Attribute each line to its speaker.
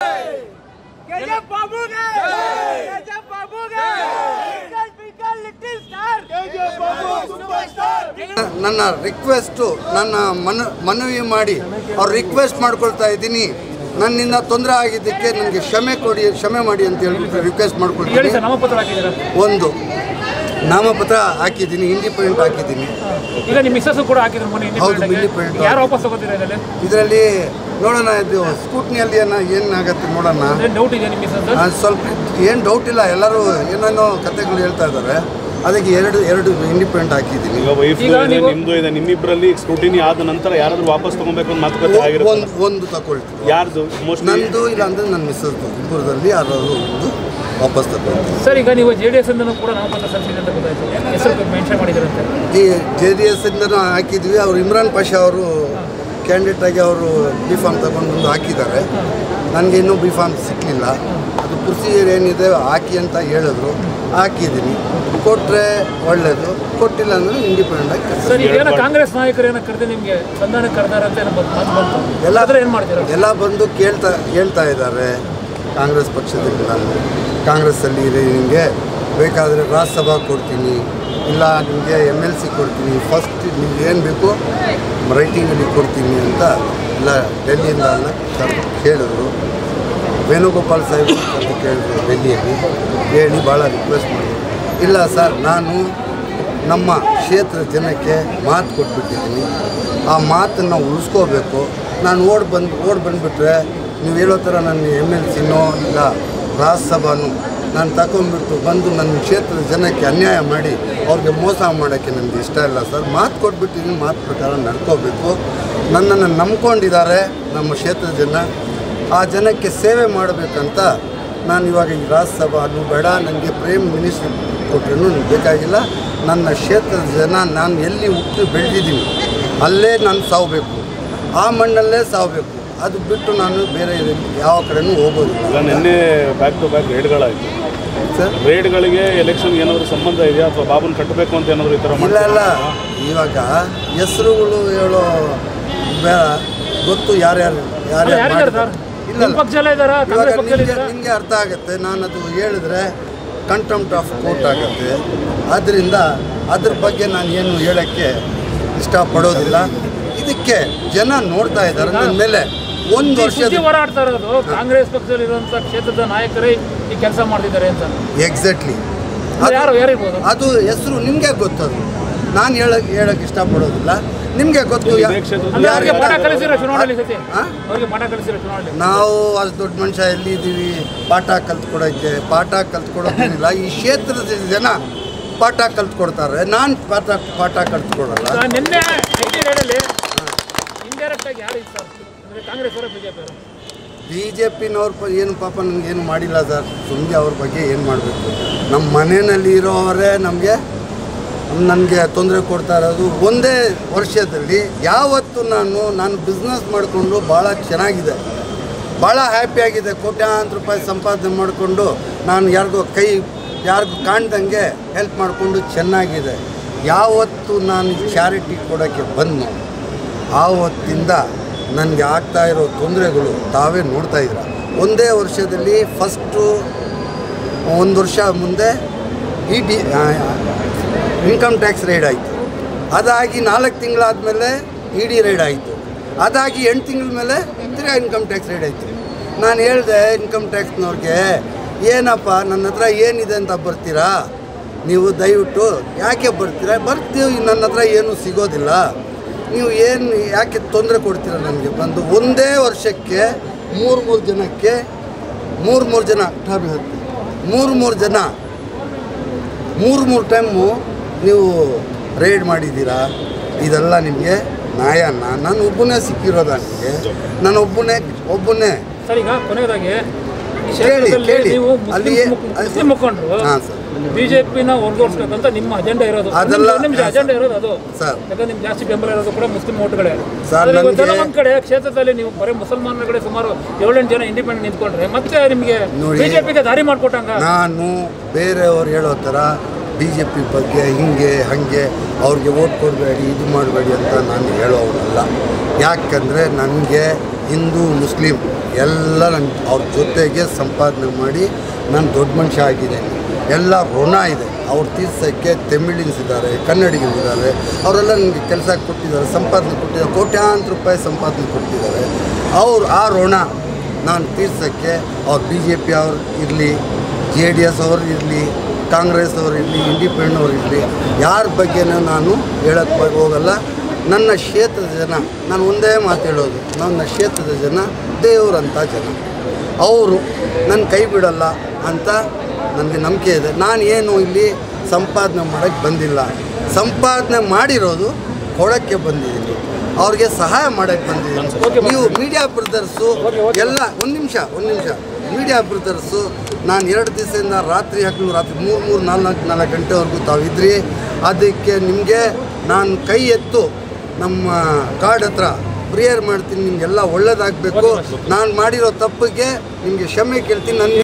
Speaker 1: KGF ಬಾಬುಗೆ KGF ಬಾಬುಗೆ twinkle twinkle little star KGF Babu super star
Speaker 2: ನನ್ನ ರಿಕ್ವೆಸ್ಟು ನನ್ನ ಮನ ಮನವಿ ಮಾಡಿ ಅವ್ರು ರಿಕ್ವೆಸ್ಟ್ ಮಾಡ್ಕೊಳ್ತಾ ಇದ್ದೀನಿ ನನ್ನಿಂದ ತೊಂದರೆ ಆಗಿದ್ದಕ್ಕೆ ನನಗೆ ಕ್ಷಮೆ ಕೊಡಿ ಕ್ಷಮೆ ಮಾಡಿ ಅಂತ ಹೇಳ್ಬಿಟ್ಟು ರಿಕ್ವೆಸ್ಟ್
Speaker 3: ಹೇಳಿ
Speaker 2: ಮಾಡ್ಕೊಳ್ತೀನಿ
Speaker 3: ಸರ್ ನಾಮಪತ್ರ ಹಾಕಿದ್ದೀರಾ
Speaker 2: ಒಂದು ನಾಮಪತ್ರ ಹಾಕಿದ್ದೀನಿ ಇಂಡಿಪೆಂಡೆಂಟ್ ಹಾಕಿದ್ದೀನಿ
Speaker 3: ಈಗ ನಿಮ್ಮ ಮಿಸ್ಸಸ್ ಕೂಡ ಹಾಕಿದ್ರು ಮೊನ್ನೆ
Speaker 2: ಹೌದು,
Speaker 3: independent ಆಗಿ.
Speaker 2: independent.
Speaker 3: ಯಾರು ವಾಪಸ್ ತಗೋತೀರಾ ಇದರಲ್ಲಿ
Speaker 2: ಇದರಲ್ಲಿ ನೋಡೋಣ ಇದು ಸ್ಕೂಟ್ನಿಯಲ್ಲಿ ಏನೋ ಏನಾಗತ್ತೆ ನೋಡೋಣ
Speaker 3: ಅಂದ್ರೆ ಡೌಟ್ ಇದೆ ನಿಮ್ಮ ಮಿಸ್ಸಸ್
Speaker 2: ಅದು ಸ್ವಲ್ಪ ಏನು ಡೌಟ್ ಇಲ್ಲ ಎಲ್ಲರೂ ಏನೇನೋ ಕತೆಗಳು ಹೇಳ್ತಾ ಇದ್ದಾರೆ ಅದಕ್ಕೆ ಎರಡು ಎರಡು ಇಂಡಿಪೆಂಡೆಂಟ್ ಹಾಕಿದ್ದೀನಿ
Speaker 4: ಈಗ ವೈಫ್
Speaker 3: ಈಗ
Speaker 4: ಇದೆ
Speaker 3: ನೀವು-
Speaker 4: ನಿಮ್ದು ಇದೆ ನಿಮ್ಮಿಬ್ಬರಲ್ಲಿ ಸ್ಕ್ರೂಟಿನಿ ಆದ ನಂತರ ಯಾರಾದ್ರೂ ವಾಪಸ್ ತಗೊಬೇಕು ಅಂತ ಮಾತುಕತೆ ಆಗಿರುತ್ತೆ
Speaker 2: ಒಂದು ಒಂದು ತಗೊಳ್ತೀನಿ
Speaker 4: ಯಾರ್ದು ಮೋಸ್ಟ್ಲಿ
Speaker 2: ನಂದು ಇಲ್ಲ ಅಂದರೆ ನನ್ನ ಮಿಸ್ಸಸ್ದು ಇಬ್ಬರದಲ್ಲಿ ಯಾರಾದ್ರು ಒಂದು ವಾಪಸ್ ತಗೊಳ್ತೀನಿ
Speaker 3: ಸರ್ ಈಗ ನೀವು ಜೆ ಡಿ ಎಸ್ ಇಂದನೂ ಕೂಡ ನಾಮಪತ್ರ ಸಲ್ಲಿಸಿದೆ ಅಂತ ಗೊತ್ತಾಯ್ತು ಹೆಸರು ಮೆನ್ಷನ್ ಮಾಡಿದ್ರಂತೆ
Speaker 2: ಈ ಜೆ ಡಿ ಎಸ್ ಇಂದನೂ ಹಾಕಿದ್ವಿ ಅವರು ಇಮ್ರಾನ್ ಪಾಷಾ ಅವರು ಕ್ಯಾಂಡಿಡೇಟ್ ಆಗಿ ಅವರು ಬಿ ಫಾರ್ಮ್ ತಗೊಂಡು ಬಂದು ಹಾಕಿದ್ದಾರೆ ನನಗೆ ಇನ್ನೂ ಬಿ ಫಾರ್ಮ್ ಸಿಕ್ಕಲಿಲ್ಲ ಅದು ಪ್ರೊಸೀಜರ್ ಏನಿದೆ ಹಾಕಿ ಅಂತ ಹೇಳಿದ್ರು ಹಾಕಿದ್ದೀನಿ ಕೊಟ್ಟರೆ ಒಳ್ಳೆಯದು ಕೊಟ್ಟಿಲ್ಲ ಅಂದರೆ ಇಂಡಿಪೆಂಡೆಂಟ್ ಆಗಿ ಕೆಲಸ
Speaker 3: ಸರ್ ಈಗ ಏನೋ ಕಾಂಗ್ರೆಸ್ ನಾಯಕರು ಏನೋ ಕರೆದು ನಿಮಗೆ ಸಂಧಾನ ಕರೆದಾರಂತ ಏನೋ ಬಂತು ಮಾತು ಬಂತು
Speaker 2: ಎಲ್ಲ
Speaker 3: ಎಲ್ಲಾದ್ರೆ ಏನು ಮಾಡ್ತೀರಾ
Speaker 2: ಎಲ್ಲ ಬಂದು ಕೇಳ್ತಾ ಹೇಳ್ತಾ ಇದ್ದಾರೆ ಕಾಂಗ್ರೆಸ್ ಪಕ್ಷದಲ್ಲಿ ನಾನು ಕಾಂಗ್ರೆಸ್ಸಲ್ಲಿ ಇರಿ ನಿಮಗೆ ಬೇಕಾದರೆ ರಾಜ್ಯಸಭಾ ಕೊಡ್ತೀನಿ ಇಲ್ಲ ನಿಮಗೆ ಎಮ್ ಎಲ್ ಸಿ ಕೊಡ್ತೀನಿ ಫಸ್ಟ್ ನಿಮ್ಗೆ ಏನು ಬೇಕು ರೈಟಿಂಗಲ್ಲಿ ಕೊಡ್ತೀನಿ ಅಂತ ಎಲ್ಲ ಡೆಲ್ಲಿಯಿಂದ ಎಲ್ಲ ಕರ್ದು ಕೇಳಿದ್ರು ವೇಣುಗೋಪಾಲ್ ಸಾಹೇಬ್ ಅಂತ ಕೇಳಿದ್ರು ಡೆಲ್ಲಿಯಲ್ಲಿ ಹೇಳಿ ಭಾಳ ರಿಕ್ವೆಸ್ಟ್ ಮಾಡಿದ್ರು ಇಲ್ಲ ಸರ್ ನಾನು ನಮ್ಮ ಕ್ಷೇತ್ರ ಜನಕ್ಕೆ ಮಾತು ಕೊಟ್ಬಿಟ್ಟಿದ್ದೀನಿ ಆ ಮಾತನ್ನು ಉಳಿಸ್ಕೋಬೇಕು ನಾನು ಓಡ್ ಬಂದು ಓಡ್ ಬಂದುಬಿಟ್ರೆ ನೀವು ಹೇಳೋ ಥರ ನನ್ನ ಎಮ್ ಎಲ್ ಸಿನೋ ಇಲ್ಲ ರಾಜ್ಯಸಭಾನು ನಾನು ತಗೊಂಡ್ಬಿಟ್ಟು ಬಂದು ನನ್ನ ಕ್ಷೇತ್ರದ ಜನಕ್ಕೆ ಅನ್ಯಾಯ ಮಾಡಿ ಅವ್ರಿಗೆ ಮೋಸ ಮಾಡೋಕ್ಕೆ ನನಗೆ ಇಷ್ಟ ಇಲ್ಲ ಸರ್ ಮಾತು ಕೊಟ್ಬಿಟ್ಟಿದ್ದೀನಿ ಮಾತು ಪ್ರಕಾರ ನಡ್ಕೋಬೇಕು ನನ್ನನ್ನು ನಂಬ್ಕೊಂಡಿದ್ದಾರೆ ನಮ್ಮ ಕ್ಷೇತ್ರದ ಜನ ಆ ಜನಕ್ಕೆ ಸೇವೆ ಮಾಡಬೇಕಂತ ನಾನು ಇವಾಗ ಈ ರಾಜ್ಯಸಭಾನು ಬೇಡ ನನಗೆ ಪ್ರೇಮ್ ಮಿನಿಸ್ಟ್ರಿ ಕೊಟ್ಟರು ನನಗೆ ಬೇಕಾಗಿಲ್ಲ ನನ್ನ ಕ್ಷೇತ್ರದ ಜನ ನಾನು ಎಲ್ಲಿ ಹುಟ್ಟು ಬೆಳೆದಿದ್ದೀನಿ ಅಲ್ಲೇ ನಾನು ಸಾವಬೇಕು ಆ ಮಣ್ಣಲ್ಲೇ ಸಾವಬೇಕು ಅದು ಬಿಟ್ಟು ನಾನು ಬೇರೆ ಯಾವ ಕಡೆನೂ ಹೋಗೋದಿಲ್ಲ
Speaker 4: ಈಗ ನಿನ್ನೆ ಬ್ಯಾಕ್ ಟು ಬ್ಯಾಕ್ ರೇಡ್ಗಳಾಯಿತು
Speaker 2: ಸರ್
Speaker 4: ರೇಡ್ಗಳಿಗೆ ಎಲೆಕ್ಷನ್ ಏನಾದರೂ ಸಂಬಂಧ ಇದೆಯಾ ಅಥವಾ ಬಾಬುನ್ ಕಟ್ಟಬೇಕು ಅಂತ ಏನಾದರೂ ಈ ಥರ
Speaker 2: ಇಲ್ಲ ಇಲ್ಲ ಇವಾಗ ಹೆಸರುಗಳು ಹೇಳೋ ಬೇಡ ಗೊತ್ತು ಯಾರ್ಯಾರು ಯಾರ್ಯಾರು
Speaker 3: ಯಾರಿದ್ದಾರೆ ಸರ್
Speaker 2: ಮಾಡಿದ್ದಾರೆ. ಇಲ್ಲ
Speaker 3: ನಿಮ್ಮ
Speaker 2: ಇಲ್ಲ.
Speaker 3: ಪಕ್ಷದಲ್ಲೇ ಇದ್ದಾರಾ
Speaker 2: ಇವಾಗ
Speaker 3: ಕಾಂಗ್ರೆಸ್ ಪಕ್ಷದಲ್ಲಿ
Speaker 2: ನಿಮಗೆ
Speaker 3: ಇದ್ದಾರಾ
Speaker 2: ನಿಮಗೆ ಅರ್ಥ ಆಗುತ್ತೆ ನಾನು ಅದು ಹೇಳಿದ್ರೆ ಕಂಟೆಂಪ್ಟ್ ಆಫ್ ಕೋರ್ಟ್ ಆಗುತ್ತೆ ಆದ್ದರಿಂದ ಅದ್ರ ಬಗ್ಗೆ ನಾನು ಏನು ಹೇಳೋಕ್ಕೆ ಇಷ್ಟಪಡೋದಿಲ್ಲ ಇದಕ್ಕೆ ಜನ ನೋಡ್ತಾ ಇದ್ದಾರೆ ನನ್ನ ಮೇಲೆ ಒಂದು ವರ್ಷದ
Speaker 3: ಸುದ್ದಿ ಹೋರಾಡ್ತಾ ಇರೋದು ಕಾಂಗ್ರೆಸ್ ಪಕ್ಷದಲ್ಲಿ ಇರುವಂತ ಕ್ಷೇತ್ರದ ನಾಯಕರೇ ಈ ಕೆಲಸ ಮಾಡ್ತಿದ್ದಾರೆ ಅಂತ
Speaker 2: ಎಕ್ಸಾಕ್ಟ್ಲಿ
Speaker 3: ಯಾರು ಯಾರಿರ್ಬೋದು
Speaker 2: ಅದು ಹೆಸರು ನಿಮಗೆ ಗೊತ್ತದು ನಾನು ಹೇಳಕ್ ಹೇಳಕ್ಕೆ ಇಷ್ಟಪಡೋದಿಲ್ಲ ನಿಮಗೆ ಗೊತ್ತು ಯಾ-
Speaker 4: ಇದೇ ಕ್ಷೇತ್ರದ
Speaker 3: ಅಂದ್ರೆ ಅವ್ರಿಗೆ ಪಾಠ
Speaker 2: ಯಾರ್ಯಾರು-
Speaker 3: ಕಲಿಸಿರೋ ಚುನಾವಣೆ ಸತಿ
Speaker 2: ಆ?
Speaker 3: ಅವ್ರಿಗೆ ಪಾಠ ಕಲಿಸಿರೋ ಚುನಾವಣೆ
Speaker 2: ನಾವು ಅಷ್ಟು ದೊಡ್ಡ ಮನುಷ್ಯ ಎಲ್ಲಿದ್ದೀವಿ ಪಾಠ ಕಲ್ತ್ಕೊಡೋಕ್ಕೆ ಪಾಠ ಕಲ್ತ್ಕೊಡೋದಿಲ್ಲ ಈ ಕ್ಷೇತ್ರದ ಜನ ಪಾಠ ಕಲ್ತ್ಕೊಡ್ತಾರೆ ನಾನು ಪಾಠ ಪಾಠ ಕಲ್ತ್ಕೊಡಲ್ಲ
Speaker 3: ಸರ್, ನಿನ್ನೆ ಐಟಿ ರೇಡಲ್ಲಿ ಇಂಡೈರೆಕ್ಟ್ ಆಗಿ ಯಾರು ಇತ್ತು ಸರ್ ಅಂದ್ರೆ ಕಾಂಗ್ರೆಸ್ ಅವರ ಬಿಜೆಪಿ ಅವರು
Speaker 2: ಬಿ ಜೆ ಪಿನವ್ರ ಪ ಏನು ಪಾಪ ನನಗೆ ಏನು ಮಾಡಿಲ್ಲ ಸರ್ ಸುಮ್ಮನೆ ಅವ್ರ ಬಗ್ಗೆ ಏನು ಮಾಡಬೇಕು ನಮ್ಮ ಮನೆಯಲ್ಲಿ ಇರೋವರೇ ನಮಗೆ ನನಗೆ ತೊಂದರೆ ಕೊಡ್ತಾ ಇರೋದು ಒಂದೇ ವರ್ಷದಲ್ಲಿ ಯಾವತ್ತು ನಾನು ನಾನು ಬಿಸ್ನೆಸ್ ಮಾಡಿಕೊಂಡು ಭಾಳ ಚೆನ್ನಾಗಿದೆ ಭಾಳ ಹ್ಯಾಪಿಯಾಗಿದೆ ಕೋಟ್ಯಾಂತರ ರೂಪಾಯಿ ಸಂಪಾದನೆ ಮಾಡಿಕೊಂಡು ನಾನು ಯಾರಿಗೋ ಕೈ ಯಾರಿಗೂ ಕಾಣ್ದಂಗೆ ಹೆಲ್ಪ್ ಮಾಡಿಕೊಂಡು ಚೆನ್ನಾಗಿದೆ ಯಾವತ್ತು ನಾನು ಚಾರಿಟಿ ಕೊಡೋಕ್ಕೆ ಬಂದು ಆವತ್ತಿಂದ ನನಗೆ ಆಗ್ತಾ ಇರೋ ತೊಂದರೆಗಳು ತಾವೇ ನೋಡ್ತಾ ಇದ್ದೀರ ಒಂದೇ ವರ್ಷದಲ್ಲಿ ಫಸ್ಟು ಒಂದು ವರ್ಷ ಮುಂದೆ E D income tax raid ಆಯಿತು ಅದಾಗಿ ನಾಲ್ಕು ತಿಂಗಳಾದಮೇಲೆ ಇ ಡಿ ರೈಡ್ ಆಯಿತು ಅದಾಗಿ ಎಂಟು ತಿಂಗಳ ಮೇಲೆ ತಿರ್ಗಾ ಇನ್ಕಮ್ ಟ್ಯಾಕ್ಸ್ ರೈಡ್ ಆಯಿತು ನಾನು ಹೇಳಿದೆ ಇನ್ಕಮ್ ಟ್ಯಾಕ್ಸ್ನವ್ರಿಗೆ ಏನಪ್ಪ ನನ್ನ ಹತ್ರ ಏನಿದೆ ಅಂತ ಬರ್ತೀರಾ ನೀವು ದಯವಿಟ್ಟು ಯಾಕೆ ಬರ್ತೀರಾ ಬರ್ತೀವಿ ನನ್ನ ಹತ್ರ ಏನೂ ಸಿಗೋದಿಲ್ಲ ನೀವು ಏನು ಯಾಕೆ ತೊಂದರೆ ಕೊಡ್ತೀರಾ ನನಗೆ ಬಂದು ಒಂದೇ ವರ್ಷಕ್ಕೆ ಮೂರು ಮೂರು ಜನಕ್ಕೆ ಮೂರು ಮೂರು ಜನ ಟಾಬಿ ಹತ್ತಿ ಮೂರು ಮೂರು ಜನ ಮೂರು ಮೂರು ಟೈಮು ನೀವು ರೈಡ್ ಮಾಡಿದ್ದೀರಾ ಇದೆಲ್ಲ ನಿಮಗೆ ನ್ಯಾಯನ ನಾನು ಒಬ್ಬನೇ ಸಿಕ್ಕಿರೋದ ನಿಮಗೆ ನಾನು ಒಬ್ಬನೇ ಒಬ್ಬನೇ
Speaker 3: ಸರ್ ಈಗ ಕೊನೆಯದಾಗಿ ಈ
Speaker 2: ಕೇಳಿ,
Speaker 3: ಕ್ಷೇತ್ರದಲ್ಲಿ
Speaker 2: ಕೇಳಿ.
Speaker 3: ನೀವು
Speaker 2: ಅಲ್ಲಿ
Speaker 3: ಮುಸ್ಲಿಂ ಮುಖ- ಮುಸ್ಲಿಂ ಮುಖಂಡರು
Speaker 2: ಹಾಂ ಸರ್
Speaker 3: ಬಿಜೆಪಿನ ಹೊರದೋಡ್ಸ್ಬೇಕಂತ ನಿಮ್ಮ ಅಜೆಂಡಾ ಇರೋದು
Speaker 2: ಅದೆಲ್ಲ-
Speaker 3: ನಿಮ್ದು ಅಜೆಂಡಾ ಇರೋದು ಅದು
Speaker 2: ಸರ್
Speaker 3: ಯಾಕಂದ್ರೆ ನಿಮ್ಗೆ ಜಾಸ್ತಿ ಬೆಂಬಲ ಇರೋದು ಕೂಡ ಮುಸ್ಲಿಂ ಓಟ್ಗಳೇ
Speaker 2: ಸರ್,
Speaker 3: ಆದ್ರೆ ಇವತ್ತೆಲ್ಲ
Speaker 2: ನನ್ಗೆ-
Speaker 3: ಒಂದ್ ಕಡೆ ಕ್ಷೇತ್ರದಲ್ಲಿ ನೀವು ಬರೀ ಮುಸಲ್ಮಾನರ ಕಡೆ ಸುಮಾರು ಏಳೆಂಟು ಜನ ಇಂಡಿಪೆಂಡೆಂಟ್ ನಿಂತ್ಕೊಂಡ್ರೆ ಮತ್ತೆ ನಿಮಗೆ
Speaker 2: ನೋಡಿ.
Speaker 3: ಬಿಜೆಪಿಗೆ ದಾರಿ ಮಾಡ್ಕೊಟ್ಟಂಗ
Speaker 2: ನಾನು ಬೇರೆಯವ್ರು ಹೇಳೋ ಥರ ಬಿ ಜೆ ಪಿ ಬಗ್ಗೆ ಹಿಂಗೆ ಹಾಗೆ ಅವ್ರಿಗೆ ಓಟ್ ಕೊಡಬೇಡಿ ಇದು ಮಾಡಬೇಡಿ ಅಂತ ನಾನು ಹೇಳೋವನಲ್ಲ ಯಾಕಂದರೆ ನನಗೆ ಹಿಂದೂ ಮುಸ್ಲಿಂ ಎಲ್ಲ ನನ್ನ ಅವ್ರ ಜೊತೆಗೆ ಸಂಪಾದನೆ ಮಾಡಿ ನಾನು ದೊಡ್ಡ ಮನುಷ್ಯ ಆಗಿದ್ದೇನೆ ಎಲ್ಲ ಋಣ ಇದೆ ಅವ್ರು ತೀರ್ಸೋಕ್ಕೆ ತಮಿಳಿನ್ಸ್ ಇದ್ದಾರೆ ಕನ್ನಡಿಗರಿದ್ದಾರೆ ಅವರೆಲ್ಲ ನನಗೆ ಕೆಲಸ ಕೊಟ್ಟಿದ್ದಾರೆ ಸಂಪಾದನೆ ಕೊಟ್ಟಿದ್ದಾರೆ ಕೋಟ್ಯಾಂತರ ರೂಪಾಯಿ ಸಂಪಾದನೆ ಕೊಟ್ಟಿದ್ದಾರೆ ಅವ್ರು ಆ ಋಣ ನಾನು ತೀರ್ಸೋಕ್ಕೆ ಅವ್ರು ಬಿ ಜೆ ಪಿ ಅವ್ರು ಇರಲಿ ಜೆ ಡಿ ಎಸ್ ಅವ್ರು ಇರಲಿ ಕಾಂಗ್ರೆಸ್ ಅವ್ರು ಇರಲಿ ಇಂಡಿಪೆಂಡೆಂಟ್ ಅವ್ರು ಇರಲಿ ಯಾರ ಬಗ್ಗೆನೂ ನಾನು ಹೇಳೋಕ್ಕೆ ಹೋಗಲ್ಲ ನನ್ನ ಕ್ಷೇತ್ರದ ಜನ ನಾನು ಒಂದೇ ಮಾತು ಹೇಳೋದು ನನ್ನ ಕ್ಷೇತ್ರದ ಜನ ದೇವರಂಥ ಜನ ಅವರು ನನ್ನ ಕೈ ಬಿಡಲ್ಲ ಅಂತ ನನಗೆ ನಂಬಿಕೆ ಇದೆ ನಾನು ಏನು ಇಲ್ಲಿ ಸಂಪಾದನೆ ಮಾಡೋಕ್ಕೆ ಬಂದಿಲ್ಲ ಸಂಪಾದನೆ ಮಾಡಿರೋದು ಕೊಡೋಕ್ಕೆ ಬಂದಿದ್ದೀನಿ ಅವ್ರಿಗೆ ಸಹಾಯ ಮಾಡೋಕ್ಕೆ ಬಂದಿದ್ದೀನಿ ನೀವು ಮೀಡಿಯಾ ಬ್ರದರ್ಸು ಎಲ್ಲ ಒಂದು ನಿಮಿಷ ಒಂದು ನಿಮಿಷ ಮೀಡಿಯಾ ಬ್ರದರ್ಸು ನಾನು ಎರಡು ದಿವಸದಿಂದ ರಾತ್ರಿ ಹಗಲು ರಾತ್ರಿ ಮೂರು ಮೂರು ನಾಲ್ಕು ನಾಲ್ಕು ಗಂಟೆವರೆಗೂ ತಾವಿದ್ರಿ ಅದಕ್ಕೆ ನಿಮಗೆ ನಾನು ಕೈ ಎತ್ತು ನಮ್ಮ ಕಾರ್ಡ್ ಹತ್ರ ಪ್ರೇಯರ್ ಮಾಡ್ತೀನಿ ನಿಮಗೆಲ್ಲ ಒಳ್ಳೇದಾಗಬೇಕು ನಾನು ಮಾಡಿರೋ ತಪ್ಪಿಗೆ ನಿಮಗೆ ಕ್ಷಮೆ ಕೇಳ್ತೀನಿ ನನ್ನ